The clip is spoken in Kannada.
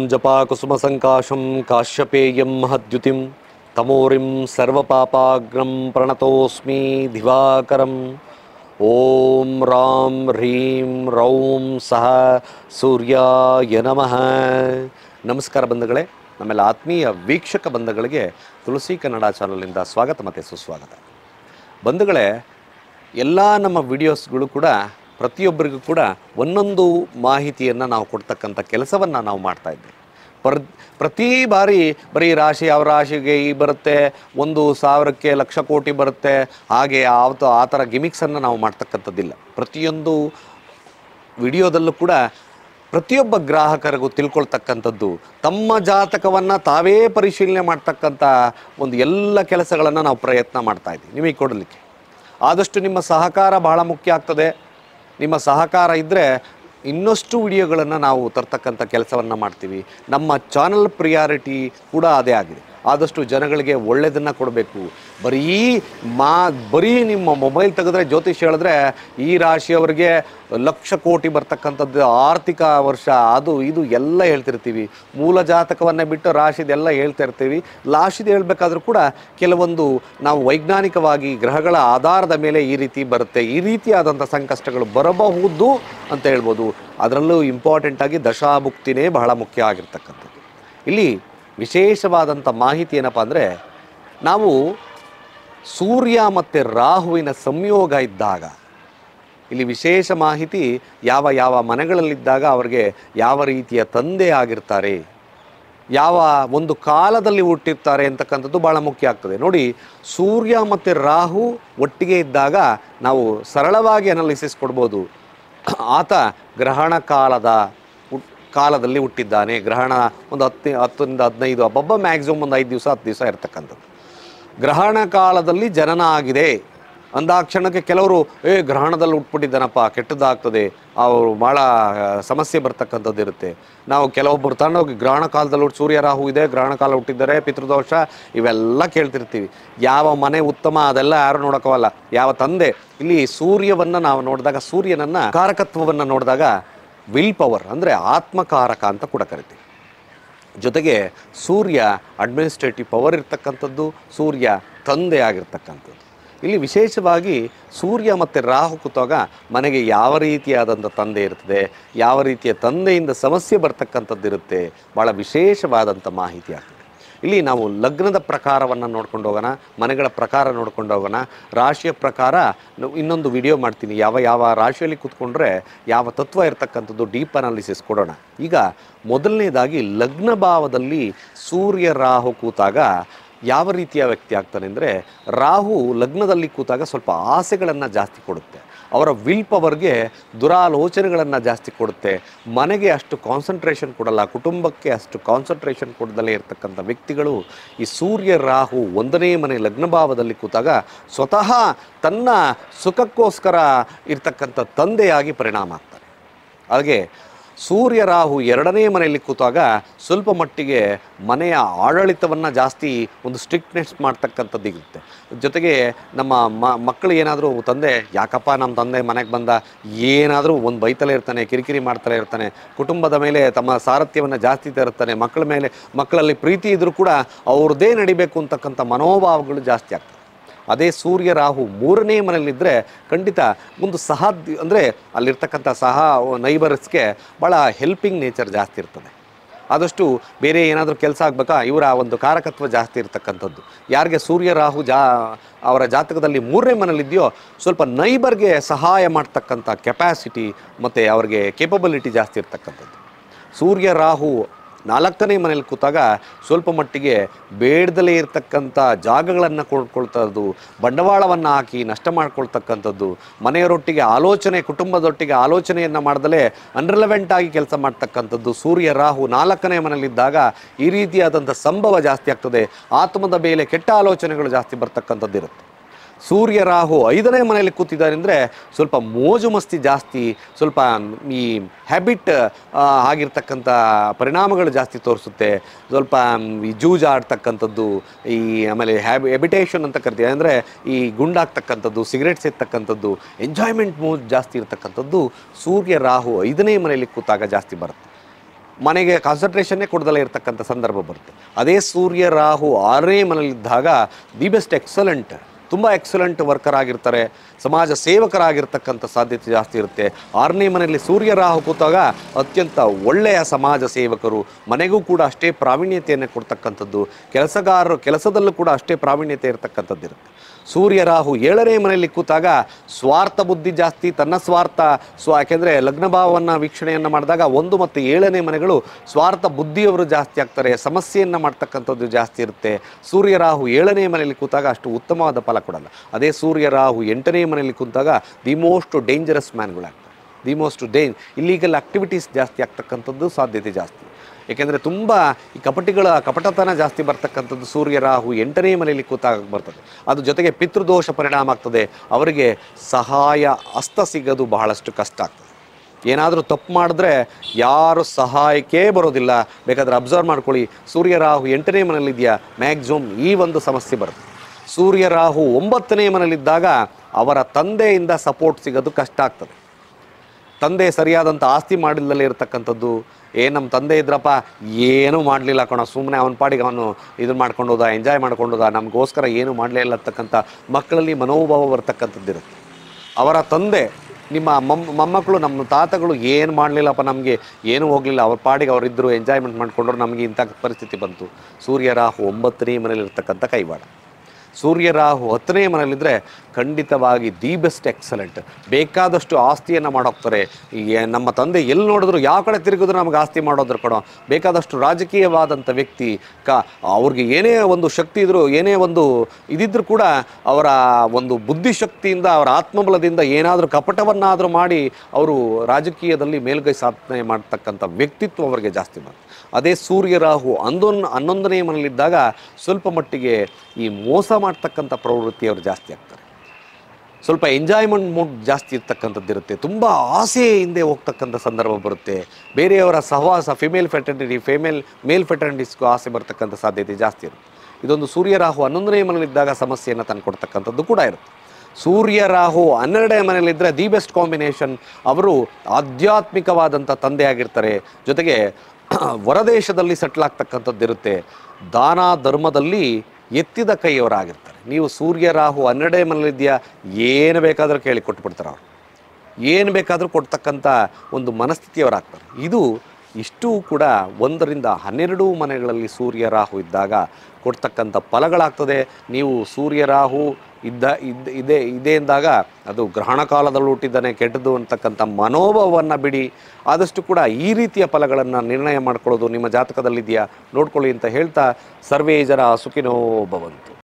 ಜಪಾಕುಸುಮಸಂಕಾಶಂ ಕಾಶ್ಯಪೇಯಂ ಮಹದ್ಯುತಿಂ ತಮೋರಿಂ ಸರ್ವಪಾಪಾಗ್ರಂ ಪ್ರಣತೋಸ್ಮಿ ದಿವಾಕರಂ ಓಂ ರಾಂ ಹ್ರೀಂ ರೌಂ ಸಹ ಸೂರ್ಯಾಯ ನಮಃ ನಮಸ್ಕಾರ ಬಂಧುಗಳೇ ನಮ್ಮೆಲ್ಲ ಆತ್ಮೀಯ ವೀಕ್ಷಕ ಬಂಧುಗಳಿಗೆ ತುಳಸಿ ಕನ್ನಡ ಚಾನಲಿಂದ ಸ್ವಾಗತ ಮತ್ತು ಸುಸ್ವಾಗತ ಬಂಧುಗಳೇ ಎಲ್ಲ ನಮ್ಮ ವಿಡಿಯೋಸ್ಗಳು ಕೂಡ ಪ್ರತಿಯೊಬ್ಬರಿಗೂ ಕೂಡ ಒಂದೊಂದು ಮಾಹಿತಿಯನ್ನು ನಾವು ಕೊಡ್ತಕ್ಕಂಥ ಕೆಲಸವನ್ನು ನಾವು ಮಾಡ್ತಾ ಇದ್ದೇವೆ ಪರ್ ಪ್ರತಿ ಬಾರಿ ಬರೀ ರಾಶಿ ಯಾವ ರಾಶಿಗೆ ಈ ಬರುತ್ತೆ ಒಂದು ಸಾವಿರಕ್ಕೆ ಲಕ್ಷ ಕೋಟಿ ಬರುತ್ತೆ ಹಾಗೆ ಆವತ್ತು ಆ ಥರ ಗಿಮಿಕ್ಸನ್ನು ನಾವು ಮಾಡ್ತಕ್ಕಂಥದ್ದಿಲ್ಲ ಪ್ರತಿಯೊಂದು ವಿಡಿಯೋದಲ್ಲೂ ಕೂಡ ಪ್ರತಿಯೊಬ್ಬ ಗ್ರಾಹಕರಿಗೂ ತಿಳ್ಕೊಳ್ತಕ್ಕಂಥದ್ದು ತಮ್ಮ ಜಾತಕವನ್ನು ತಾವೇ ಪರಿಶೀಲನೆ ಮಾಡ್ತಕ್ಕಂಥ ಒಂದು ಎಲ್ಲ ಕೆಲಸಗಳನ್ನು ನಾವು ಪ್ರಯತ್ನ ಮಾಡ್ತಾ ಇದ್ದೀವಿ ನಿಮಗೆ ಕೊಡಲಿಕ್ಕೆ ಆದಷ್ಟು ನಿಮ್ಮ ಸಹಕಾರ ಬಹಳ ಮುಖ್ಯ ಆಗ್ತದೆ ನಿಮ್ಮ ಸಹಕಾರ ಇದ್ದರೆ ಇನ್ನಷ್ಟು ವಿಡಿಯೋಗಳನ್ನು ನಾವು ತರ್ತಕ್ಕಂಥ ಕೆಲಸವನ್ನು ಮಾಡ್ತೀವಿ ನಮ್ಮ ಚಾನಲ್ ಪ್ರಿಯಾರಿಟಿ ಕೂಡ ಅದೇ ಆಗಿದೆ ಆದಷ್ಟು ಜನಗಳಿಗೆ ಒಳ್ಳೆಯದನ್ನು ಕೊಡಬೇಕು ಬರೀ ಮಾ ಬರೀ ನಿಮ್ಮ ಮೊಬೈಲ್ ತೆಗೆದ್ರೆ ಜ್ಯೋತಿಷ್ ಹೇಳಿದ್ರೆ ಈ ರಾಶಿಯವರಿಗೆ ಲಕ್ಷ ಕೋಟಿ ಬರ್ತಕ್ಕಂಥದ್ದು ಆರ್ಥಿಕ ವರ್ಷ ಅದು ಇದು ಎಲ್ಲ ಹೇಳ್ತಿರ್ತೀವಿ ಮೂಲ ಜಾತಕವನ್ನೇ ಬಿಟ್ಟು ರಾಶಿದೆಲ್ಲ ಹೇಳ್ತಾ ಇರ್ತೀವಿ ಲಾಶಿದು ಹೇಳಬೇಕಾದ್ರೂ ಕೂಡ ಕೆಲವೊಂದು ನಾವು ವೈಜ್ಞಾನಿಕವಾಗಿ ಗ್ರಹಗಳ ಆಧಾರದ ಮೇಲೆ ಈ ರೀತಿ ಬರುತ್ತೆ ಈ ರೀತಿಯಾದಂಥ ಸಂಕಷ್ಟಗಳು ಬರಬಹುದು ಅಂತ ಹೇಳ್ಬೋದು ಅದರಲ್ಲೂ ಇಂಪಾರ್ಟೆಂಟಾಗಿ ದಶಾಭುಕ್ತಿನೇ ಬಹಳ ಮುಖ್ಯ ಆಗಿರ್ತಕ್ಕಂಥದ್ದು ಇಲ್ಲಿ ವಿಶೇಷವಾದಂಥ ಮಾಹಿತಿ ಏನಪ್ಪ ಅಂದರೆ ನಾವು ಸೂರ್ಯ ಮತ್ತು ರಾಹುವಿನ ಸಂಯೋಗ ಇದ್ದಾಗ ಇಲ್ಲಿ ವಿಶೇಷ ಮಾಹಿತಿ ಯಾವ ಯಾವ ಮನೆಗಳಲ್ಲಿದ್ದಾಗ ಅವರಿಗೆ ಯಾವ ರೀತಿಯ ತಂದೆ ಆಗಿರ್ತಾರೆ ಯಾವ ಒಂದು ಕಾಲದಲ್ಲಿ ಹುಟ್ಟಿರ್ತಾರೆ ಅಂತಕ್ಕಂಥದ್ದು ಭಾಳ ಮುಖ್ಯ ಆಗ್ತದೆ ನೋಡಿ ಸೂರ್ಯ ಮತ್ತು ರಾಹು ಒಟ್ಟಿಗೆ ಇದ್ದಾಗ ನಾವು ಸರಳವಾಗಿ ಅನಾಲಿಸಿಸ್ ಕೊಡ್ಬೋದು ಆತ ಗ್ರಹಣ ಕಾಲದ ಹುಟ್- ಕಾಲದಲ್ಲಿ ಹುಟ್ಟಿದ್ದಾನೆ ಗ್ರಹಣ ಒಂದು ಹತ್ತು ಹತ್ತರಿಂದ ಹದಿನೈದು ಹಬ್ಬ ಮ್ಯಾಕ್ಸಿಮಮ್ ಒಂದು ಐದು ದಿವಸ ಹತ್ತು ದಿವಸ ಇರ್ತಕ್ಕಂಥದ್ದು ಗ್ರಹಣ ಕಾಲದಲ್ಲಿ ಜನನ ಆಗಿದೆ ಅಂದಾಕ್ಷಣಕ್ಕೆ ಕೆಲವರು ಏ ಗ್ರಹಣದಲ್ಲಿ ಹುಟ್ಬಿಟ್ಟಿದ್ದಾನಪ್ಪ ಕೆಟ್ಟದ್ದಾಗ್ತದೆ ಅವರು ಭಾಳ ಸಮಸ್ಯೆ ಬರ್ತಕ್ಕಂಥದ್ದು ಇರುತ್ತೆ ನಾವು ಕೆಲವೊಬ್ಬರು ತಗೊಂಡೋಗಿ ಗ್ರಹಣ ಕಾಲದಲ್ಲಿ ಹುಟ್ಟು ಸೂರ್ಯ ರಾಹು ಇದೆ ಗ್ರಹಣ ಕಾಲ ಹುಟ್ಟಿದ್ದಾರೆ ಪಿತೃದೋಷ ಇವೆಲ್ಲ ಕೇಳ್ತಿರ್ತೀವಿ ಯಾವ ಮನೆ ಉತ್ತಮ ಅದೆಲ್ಲ ಯಾರು ನೋಡೋಕ್ಕವಲ್ಲ ಯಾವ ತಂದೆ ಇಲ್ಲಿ ಸೂರ್ಯವನ್ನು ನಾವು ನೋಡಿದಾಗ ಸೂರ್ಯನನ್ನು ಕಾರಕತ್ವವನ್ನು ನೋಡಿದಾಗ ವಿಲ್ ಪವರ್ ಅಂದರೆ ಆತ್ಮಕಾರಕ ಅಂತ ಕೂಡ ಕರಿತೀವಿ ಜೊತೆಗೆ ಸೂರ್ಯ ಅಡ್ಮಿನಿಸ್ಟ್ರೇಟಿವ್ ಪವರ್ ಇರ್ತಕ್ಕಂಥದ್ದು ಸೂರ್ಯ ತಂದೆ ಆಗಿರ್ತಕ್ಕಂಥದ್ದು ಇಲ್ಲಿ ವಿಶೇಷವಾಗಿ ಸೂರ್ಯ ಮತ್ತು ರಾಹು ಕೂತಾಗ ಮನೆಗೆ ಯಾವ ರೀತಿಯಾದಂಥ ತಂದೆ ಇರ್ತದೆ ಯಾವ ರೀತಿಯ ತಂದೆಯಿಂದ ಸಮಸ್ಯೆ ಬರ್ತಕ್ಕಂಥದ್ದು ಇರುತ್ತೆ ಭಾಳ ವಿಶೇಷವಾದಂಥ ಮಾಹಿತಿ ಆಗ್ತದೆ ಇಲ್ಲಿ ನಾವು ಲಗ್ನದ ಪ್ರಕಾರವನ್ನು ನೋಡ್ಕೊಂಡು ಹೋಗೋಣ ಮನೆಗಳ ಪ್ರಕಾರ ನೋಡ್ಕೊಂಡು ಹೋಗೋಣ ರಾಶಿಯ ಪ್ರಕಾರ ನಾವು ಇನ್ನೊಂದು ವಿಡಿಯೋ ಮಾಡ್ತೀನಿ ಯಾವ ಯಾವ ರಾಶಿಯಲ್ಲಿ ಕೂತ್ಕೊಂಡ್ರೆ ಯಾವ ತತ್ವ ಇರ್ತಕ್ಕಂಥದ್ದು ಡೀಪ್ ಅನಾಲಿಸಿಸ್ ಕೊಡೋಣ ಈಗ ಮೊದಲನೇದಾಗಿ ಲಗ್ನ ಭಾವದಲ್ಲಿ ಸೂರ್ಯ ರಾಹು ಕೂತಾಗ ಯಾವ ರೀತಿಯ ವ್ಯಕ್ತಿ ಆಗ್ತಾನೆ ಅಂದರೆ ರಾಹು ಲಗ್ನದಲ್ಲಿ ಕೂತಾಗ ಸ್ವಲ್ಪ ಆಸೆಗಳನ್ನು ಜಾಸ್ತಿ ಕೊಡುತ್ತೆ ಅವರ ವಿಲ್ ಪವರ್ಗೆ ದುರಾಲೋಚನೆಗಳನ್ನು ಜಾಸ್ತಿ ಕೊಡುತ್ತೆ ಮನೆಗೆ ಅಷ್ಟು ಕಾನ್ಸಂಟ್ರೇಷನ್ ಕೊಡಲ್ಲ ಕುಟುಂಬಕ್ಕೆ ಅಷ್ಟು ಕಾನ್ಸಂಟ್ರೇಷನ್ ಕೊಡದಲ್ಲೇ ಇರತಕ್ಕಂಥ ವ್ಯಕ್ತಿಗಳು ಈ ಸೂರ್ಯ ರಾಹು ಒಂದನೇ ಮನೆ ಲಗ್ನ ಭಾವದಲ್ಲಿ ಕೂತಾಗ ಸ್ವತಃ ತನ್ನ ಸುಖಕ್ಕೋಸ್ಕರ ಇರ್ತಕ್ಕಂಥ ತಂದೆಯಾಗಿ ಪರಿಣಾಮ ಆಗ್ತಾರೆ ಹಾಗೆ ಸೂರ್ಯ ರಾಹು ಎರಡನೇ ಮನೆಯಲ್ಲಿ ಕೂತಾಗ ಸ್ವಲ್ಪ ಮಟ್ಟಿಗೆ ಮನೆಯ ಆಡಳಿತವನ್ನು ಜಾಸ್ತಿ ಒಂದು ಸ್ಟ್ರಿಕ್ಟ್ನೆಸ್ ಮಾಡ್ತಕ್ಕಂಥದ್ದು ಇರುತ್ತೆ ಜೊತೆಗೆ ನಮ್ಮ ಮ ಮಕ್ಕಳು ಏನಾದರೂ ತಂದೆ ಯಾಕಪ್ಪ ನಮ್ಮ ತಂದೆ ಮನೆಗೆ ಬಂದ ಏನಾದರೂ ಒಂದು ಬೈತಲೇ ಇರ್ತಾನೆ ಕಿರಿಕಿರಿ ಮಾಡ್ತಲೇ ಇರ್ತಾನೆ ಕುಟುಂಬದ ಮೇಲೆ ತಮ್ಮ ಸಾರಥ್ಯವನ್ನು ಜಾಸ್ತಿ ತರುತ್ತಾನೆ ಮಕ್ಕಳ ಮೇಲೆ ಮಕ್ಕಳಲ್ಲಿ ಪ್ರೀತಿ ಇದ್ದರೂ ಕೂಡ ಅವ್ರದ್ದೇ ನಡಿಬೇಕು ಅಂತಕ್ಕಂಥ ಮನೋಭಾವಗಳು ಜಾಸ್ತಿ ಆಗ್ತವೆ ಅದೇ ಸೂರ್ಯ ರಾಹು ಮೂರನೇ ಮನೆಯಲ್ಲಿದ್ದರೆ ಖಂಡಿತ ಒಂದು ಸಹ ಅಂದರೆ ಅಲ್ಲಿರ್ತಕ್ಕಂಥ ಸಹ ನೈಬರ್ಸ್ಗೆ ಭಾಳ ಹೆಲ್ಪಿಂಗ್ ನೇಚರ್ ಜಾಸ್ತಿ ಇರ್ತದೆ ಆದಷ್ಟು ಬೇರೆ ಏನಾದರೂ ಕೆಲಸ ಆಗಬೇಕಾ ಇವರ ಒಂದು ಕಾರಕತ್ವ ಜಾಸ್ತಿ ಇರ್ತಕ್ಕಂಥದ್ದು ಯಾರಿಗೆ ಸೂರ್ಯ ರಾಹು ಜಾ ಅವರ ಜಾತಕದಲ್ಲಿ ಮೂರನೇ ಮನೇಲಿದೆಯೋ ಸ್ವಲ್ಪ ನೈಬರ್ಗೆ ಸಹಾಯ ಮಾಡ್ತಕ್ಕಂಥ ಕೆಪಾಸಿಟಿ ಮತ್ತು ಅವ್ರಿಗೆ ಕೇಪಬಿಲಿಟಿ ಜಾಸ್ತಿ ಇರ್ತಕ್ಕಂಥದ್ದು ಸೂರ್ಯ ರಾಹು ನಾಲ್ಕನೇ ಮನೇಲಿ ಕೂತಾಗ ಸ್ವಲ್ಪ ಮಟ್ಟಿಗೆ ಬೇಡದಲೇ ಇರತಕ್ಕಂಥ ಜಾಗಗಳನ್ನು ಕೊಂಡ್ಕೊಳ್ತದ್ದು ಬಂಡವಾಳವನ್ನು ಹಾಕಿ ನಷ್ಟ ಮಾಡ್ಕೊಳ್ತಕ್ಕಂಥದ್ದು ಮನೆಯವರೊಟ್ಟಿಗೆ ಆಲೋಚನೆ ಕುಟುಂಬದೊಟ್ಟಿಗೆ ಆಲೋಚನೆಯನ್ನು ಮಾಡ್ದಲೇ ಅನ್ರಿಲೆವೆಂಟ್ ಆಗಿ ಕೆಲಸ ಮಾಡ್ತಕ್ಕಂಥದ್ದು ಸೂರ್ಯ ರಾಹು ನಾಲ್ಕನೇ ಮನೇಲಿದ್ದಾಗ ಈ ರೀತಿಯಾದಂಥ ಸಂಭವ ಜಾಸ್ತಿ ಆಗ್ತದೆ ಆತ್ಮದ ಮೇಲೆ ಕೆಟ್ಟ ಆಲೋಚನೆಗಳು ಜಾಸ್ತಿ ಬರ್ತಕ್ಕಂಥದ್ದು ಇರುತ್ತೆ ಸೂರ್ಯ ರಾಹು ಐದನೇ ಮನೆಯಲ್ಲಿ ಕೂತಿದ್ದಾರೆ ಅಂದರೆ ಸ್ವಲ್ಪ ಮೋಜು ಮಸ್ತಿ ಜಾಸ್ತಿ ಸ್ವಲ್ಪ ಈ ಹ್ಯಾಬಿಟ್ ಆಗಿರ್ತಕ್ಕಂಥ ಪರಿಣಾಮಗಳು ಜಾಸ್ತಿ ತೋರಿಸುತ್ತೆ ಸ್ವಲ್ಪ ಈ ಜೂಜ ಆಡ್ತಕ್ಕಂಥದ್ದು ಈ ಆಮೇಲೆ ಹ್ಯಾಬಿ ಹೆಬಿಟೇಷನ್ ಅಂತ ಕರಿತೀವಿ ಅಂದರೆ ಈ ಗುಂಡಾಗ್ತಕ್ಕಂಥದ್ದು ಸಿಗರೇಟ್ ಸೇರ್ತಕ್ಕಂಥದ್ದು ಎಂಜಾಯ್ಮೆಂಟ್ ಮೂಡ್ ಜಾಸ್ತಿ ಇರ್ತಕ್ಕಂಥದ್ದು ಸೂರ್ಯ ರಾಹು ಐದನೇ ಮನೆಯಲ್ಲಿ ಕೂತಾಗ ಜಾಸ್ತಿ ಬರುತ್ತೆ ಮನೆಗೆ ಕಾನ್ಸಂಟ್ರೇಷನ್ನೇ ಕೊಡದಲ್ಲೇ ಇರತಕ್ಕಂಥ ಸಂದರ್ಭ ಬರುತ್ತೆ ಅದೇ ಸೂರ್ಯ ರಾಹು ಆರನೇ ಮನೆಯಲ್ಲಿದ್ದಾಗ ದಿ ಬೆಸ್ಟ್ ಎಕ್ಸಲೆಂಟ್ ತುಂಬ ಎಕ್ಸಲೆಂಟ್ ವರ್ಕರ್ ಆಗಿರ್ತಾರೆ ಸಮಾಜ ಸೇವಕರಾಗಿರ್ತಕ್ಕಂಥ ಸಾಧ್ಯತೆ ಜಾಸ್ತಿ ಇರುತ್ತೆ ಆರನೇ ಮನೆಯಲ್ಲಿ ಸೂರ್ಯ ರಾಹು ಕೂತಾಗ ಅತ್ಯಂತ ಒಳ್ಳೆಯ ಸಮಾಜ ಸೇವಕರು ಮನೆಗೂ ಕೂಡ ಅಷ್ಟೇ ಪ್ರಾವೀಣ್ಯತೆಯನ್ನು ಕೊಡ್ತಕ್ಕಂಥದ್ದು ಕೆಲಸಗಾರರು ಕೆಲಸದಲ್ಲೂ ಕೂಡ ಅಷ್ಟೇ ಪ್ರಾವೀಣ್ಯತೆ ಇರತಕ್ಕಂಥದ್ದು ಇರುತ್ತೆ ಸೂರ್ಯ ರಾಹು ಏಳನೇ ಮನೆಯಲ್ಲಿ ಕೂತಾಗ ಸ್ವಾರ್ಥ ಬುದ್ಧಿ ಜಾಸ್ತಿ ತನ್ನ ಸ್ವಾರ್ಥ ಸ್ವ ಯಾಕೆಂದರೆ ಲಗ್ನಭಾವವನ್ನು ವೀಕ್ಷಣೆಯನ್ನು ಮಾಡಿದಾಗ ಒಂದು ಮತ್ತು ಏಳನೇ ಮನೆಗಳು ಸ್ವಾರ್ಥ ಬುದ್ಧಿಯವರು ಜಾಸ್ತಿ ಆಗ್ತಾರೆ ಸಮಸ್ಯೆಯನ್ನು ಮಾಡ್ತಕ್ಕಂಥದ್ದು ಜಾಸ್ತಿ ಇರುತ್ತೆ ಸೂರ್ಯ ರಾಹು ಏಳನೇ ಮನೆಯಲ್ಲಿ ಕೂತಾಗ ಅಷ್ಟು ಉತ್ತಮವಾದ ಫಲ ಕೊಡಲ್ಲ ಅದೇ ಸೂರ್ಯ ರಾಹು ಎಂಟನೇ ಮನೆಯಲ್ಲಿ ಕೂತಾಗ ದಿ ಮೋಸ್ಟ್ ಡೇಂಜರಸ್ ಮ್ಯಾನ್ಗಳಾಗ್ತವೆ ದಿ ಮೋಸ್ಟ್ ಡೇಂಜ್ ಇಲ್ಲೀಗಲ್ ಆಕ್ಟಿವಿಟೀಸ್ ಜಾಸ್ತಿ ಆಗ್ತಕ್ಕಂಥದ್ದು ಸಾಧ್ಯತೆ ಜಾಸ್ತಿ ಏಕೆಂದರೆ ತುಂಬ ಈ ಕಪಟಿಗಳ ಕಪಟತನ ಜಾಸ್ತಿ ಬರ್ತಕ್ಕಂಥದ್ದು ಸೂರ್ಯ ರಾಹು ಎಂಟನೇ ಮನೆಯಲ್ಲಿ ಕೂತಾಗ ಬರ್ತದೆ ಅದು ಜೊತೆಗೆ ಪಿತೃದೋಷ ಪರಿಣಾಮ ಆಗ್ತದೆ ಅವರಿಗೆ ಸಹಾಯ ಹಸ್ತ ಸಿಗೋದು ಬಹಳಷ್ಟು ಕಷ್ಟ ಆಗ್ತದೆ ಏನಾದರೂ ತಪ್ಪು ಮಾಡಿದ್ರೆ ಯಾರು ಸಹಾಯಕ್ಕೆ ಬರೋದಿಲ್ಲ ಬೇಕಾದ್ರೆ ಅಬ್ಸರ್ವ್ ಮಾಡ್ಕೊಳ್ಳಿ ಸೂರ್ಯ ರಾಹು ಎಂಟನೇ ಮನೆಯಲ್ಲಿದೆಯಾ ಮ್ಯಾಕ್ಸಿಮಮ್ ಈ ಒಂದು ಸಮಸ್ಯೆ ಬರುತ್ತೆ ಸೂರ್ಯ ರಾಹು ಒಂಬತ್ತನೇ ಮನೆಯಲ್ಲಿದ್ದಾಗ ಅವರ ತಂದೆಯಿಂದ ಸಪೋರ್ಟ್ ಸಿಗೋದು ಕಷ್ಟ ಆಗ್ತದೆ ತಂದೆ ಸರಿಯಾದಂಥ ಆಸ್ತಿ ಮಾಡಿಲ್ಲದೆ ಇರತಕ್ಕಂಥದ್ದು ಏ ನಮ್ಮ ತಂದೆ ಇದ್ರಪ್ಪ ಏನೂ ಮಾಡಲಿಲ್ಲ ಕಣ ಸುಮ್ಮನೆ ಅವನ ಪಾಡಿಗೆ ಅವನು ಇದನ್ನು ಮಾಡ್ಕೊಂಡು ಹೋದ ಎಂಜಾಯ್ ಮಾಡ್ಕೊಂಡು ಹೋದ ನಮಗೋಸ್ಕರ ಏನೂ ಮಾಡಲೇ ಇಲ್ಲ ಅಂತಕ್ಕಂಥ ಮಕ್ಕಳಲ್ಲಿ ಮನೋಭಾವ ಬರ್ತಕ್ಕಂಥದ್ದು ಇರುತ್ತೆ ಅವರ ತಂದೆ ನಿಮ್ಮ ಮಮ್ ಮೊಮ್ಮಕ್ಕಳು ನಮ್ಮ ತಾತಗಳು ಏನು ಮಾಡಲಿಲ್ಲಪ್ಪ ನಮಗೆ ಏನೂ ಹೋಗಲಿಲ್ಲ ಅವ್ರ ಪಾಡಿಗೆ ಅವರಿದ್ದರು ಎಂಜಾಯ್ಮೆಂಟ್ ಮಾಡ್ಕೊಂಡ್ರು ನಮಗೆ ಇಂಥ ಪರಿಸ್ಥಿತಿ ಬಂತು ಸೂರ್ಯ ರಾಹು ಒಂಬತ್ತನೇ ಮನೇಲಿ ಇರ್ತಕ್ಕಂಥ ಕೈವಾಡ ಸೂರ್ಯ ರಾಹು ಹತ್ತನೇ ಮನೆಯಲ್ಲಿದ್ದರೆ ಖಂಡಿತವಾಗಿ ದಿ ಬೆಸ್ಟ್ ಎಕ್ಸಲೆಂಟ್ ಬೇಕಾದಷ್ಟು ಆಸ್ತಿಯನ್ನು ಮಾಡೋಗ್ತಾರೆ ಈ ನಮ್ಮ ತಂದೆ ಎಲ್ಲಿ ನೋಡಿದ್ರು ಯಾವ ಕಡೆ ತಿರುಗಿದ್ರು ನಮಗೆ ಆಸ್ತಿ ಮಾಡೋದ್ರ ಕಡೆ ಬೇಕಾದಷ್ಟು ರಾಜಕೀಯವಾದಂಥ ವ್ಯಕ್ತಿ ಕ ಅವ್ರಿಗೆ ಏನೇ ಒಂದು ಶಕ್ತಿ ಇದ್ದರೂ ಏನೇ ಒಂದು ಇದಿದ್ರೂ ಕೂಡ ಅವರ ಒಂದು ಬುದ್ಧಿಶಕ್ತಿಯಿಂದ ಅವರ ಆತ್ಮಬಲದಿಂದ ಏನಾದರೂ ಕಪಟವನ್ನಾದರೂ ಮಾಡಿ ಅವರು ರಾಜಕೀಯದಲ್ಲಿ ಮೇಲ್ಗೈ ಸಾಧನೆ ಮಾಡ್ತಕ್ಕಂಥ ವ್ಯಕ್ತಿತ್ವ ಅವರಿಗೆ ಜಾಸ್ತಿ ಬರುತ್ತೆ ಅದೇ ಸೂರ್ಯ ರಾಹು ಹನ್ನೊಂದು ಹನ್ನೊಂದನೇ ಮನೆಯಲ್ಲಿದ್ದಾಗ ಸ್ವಲ್ಪ ಮಟ್ಟಿಗೆ ಈ ಮೋಸ ಮಾಡ್ತಕ್ಕಂಥ ಪ್ರವೃತ್ತಿ ಅವರು ಜಾಸ್ತಿ ಆಗ್ತಾರೆ ಸ್ವಲ್ಪ ಎಂಜಾಯ್ಮೆಂಟ್ ಮೂಡ್ ಜಾಸ್ತಿ ಇರ್ತಕ್ಕಂಥದ್ದು ಇರುತ್ತೆ ತುಂಬ ಆಸೆ ಹಿಂದೆ ಹೋಗ್ತಕ್ಕಂಥ ಸಂದರ್ಭ ಬರುತ್ತೆ ಬೇರೆಯವರ ಸಹವಾಸ ಫಿಮೇಲ್ ಫೆಟರ್ನಿಟಿ ಫಿಮೇಲ್ ಮೇಲ್ ಫೆಟರ್ನಿಟೀಸ್ಗೂ ಆಸೆ ಬರ್ತಕ್ಕಂಥ ಸಾಧ್ಯತೆ ಜಾಸ್ತಿ ಇರುತ್ತೆ ಇದೊಂದು ಸೂರ್ಯ ರಾಹು ಹನ್ನೊಂದನೇ ಮನೆಯಲ್ಲಿದ್ದಾಗ ಸಮಸ್ಯೆಯನ್ನು ತಂದುಕೊಡ್ತಕ್ಕಂಥದ್ದು ಕೂಡ ಇರುತ್ತೆ ಸೂರ್ಯ ರಾಹು ಹನ್ನೆರಡನೇ ಮನೆಯಲ್ಲಿದ್ದರೆ ದಿ ಬೆಸ್ಟ್ ಕಾಂಬಿನೇಷನ್ ಅವರು ಆಧ್ಯಾತ್ಮಿಕವಾದಂಥ ತಂದೆ ಆಗಿರ್ತಾರೆ ಜೊತೆಗೆ ಹೊರದೇಶದಲ್ಲಿ ಸೆಟ್ಲ್ ಆಗ್ತಕ್ಕಂಥದ್ದು ಇರುತ್ತೆ ದಾನ ಧರ್ಮದಲ್ಲಿ ಎತ್ತಿದ ಕೈಯವರಾಗಿರ್ತಾರೆ ನೀವು ಸೂರ್ಯ ರಾಹು ಹನ್ನೆರಡನೇ ಮನೆಯಲ್ಲಿದೆಯಾ ಏನು ಬೇಕಾದರೂ ಕೇಳಿ ಕೊಟ್ಬಿಡ್ತಾರೆ ಅವರು ಏನು ಬೇಕಾದರೂ ಕೊಡ್ತಕ್ಕಂಥ ಒಂದು ಮನಸ್ಥಿತಿಯವರಾಗ್ತಾರೆ ಇದು ಇಷ್ಟೂ ಕೂಡ ಒಂದರಿಂದ ಹನ್ನೆರಡು ಮನೆಗಳಲ್ಲಿ ಸೂರ್ಯ ರಾಹು ಇದ್ದಾಗ ಕೊಡ್ತಕ್ಕಂಥ ಫಲಗಳಾಗ್ತದೆ ನೀವು ಸೂರ್ಯ ರಾಹು ಇದ್ದ ಇದ್ದ ಇದೆ ಇದೆ ಎಂದಾಗ ಅದು ಗ್ರಹಣ ಕಾಲದಲ್ಲಿ ಹುಟ್ಟಿದ್ದಾನೆ ಕೆಟ್ಟದ್ದು ಅಂತಕ್ಕಂಥ ಮನೋಭಾವವನ್ನು ಬಿಡಿ ಆದಷ್ಟು ಕೂಡ ಈ ರೀತಿಯ ಫಲಗಳನ್ನು ನಿರ್ಣಯ ಮಾಡ್ಕೊಳ್ಳೋದು ನಿಮ್ಮ ಜಾತಕದಲ್ಲಿದೆಯಾ ನೋಡ್ಕೊಳ್ಳಿ ಅಂತ ಹೇಳ್ತಾ ಸರ್ವೇ ಜನ ಸುಖಿನೋ ಭವಂತು